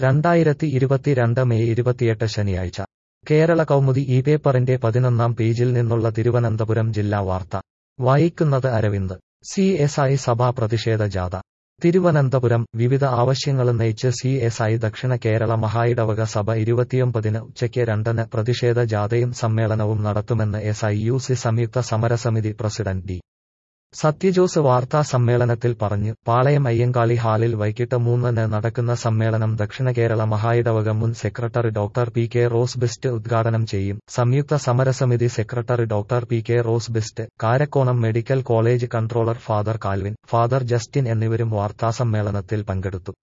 രണ്ടായിരത്തി ഇരുപത്തിരണ്ട് മെയ് ഇരുപത്തിയെട്ട് ശനിയാഴ്ച കേരള കൗമുദി ഈ പേപ്പറിന്റെ പതിനൊന്നാം പേജിൽ നിന്നുള്ള തിരുവനന്തപുരം ജില്ലാ വാർത്ത വായിക്കുന്നത് അരവിന്ദ് സി എസ് ഐ സഭാ പ്രതിഷേധ ജാഥ തിരുവനന്തപുരം വിവിധ ആവശ്യങ്ങളുന്നയിച്ച് സി എസ് ഐ ദക്ഷിണ കേരള മഹായിടവക സഭ ഇരുപത്തിയൊമ്പതിന് ഉച്ചയ്ക്ക് രണ്ടിന് പ്രതിഷേധ ജാഥയും സമ്മേളനവും നടത്തുമെന്ന് എസ് ഐ യു സി സംയുക്ത സമരസമിതി പ്രസിഡന്റ് ഡി സത്യജോസ് വാർത്താ സമ്മേളനത്തിൽ പറഞ്ഞു പാളയം അയ്യങ്കാളി ഹാളിൽ വൈകിട്ട് മൂന്നിന് നടക്കുന്ന സമ്മേളനം ദക്ഷിണ കേരള മഹായിടവക മുൻ secretary doctor P K Ross Bist ഉദ്ഘാടനം ചെയ്യും സംയുക്ത സമരസമിതി secretary doctor P K Ross Bist Karakonam medical college controller father Calvin father Justin എന്നിവരും വാർത്താസമ്മേളനത്തിൽ പങ്കെടുത്തു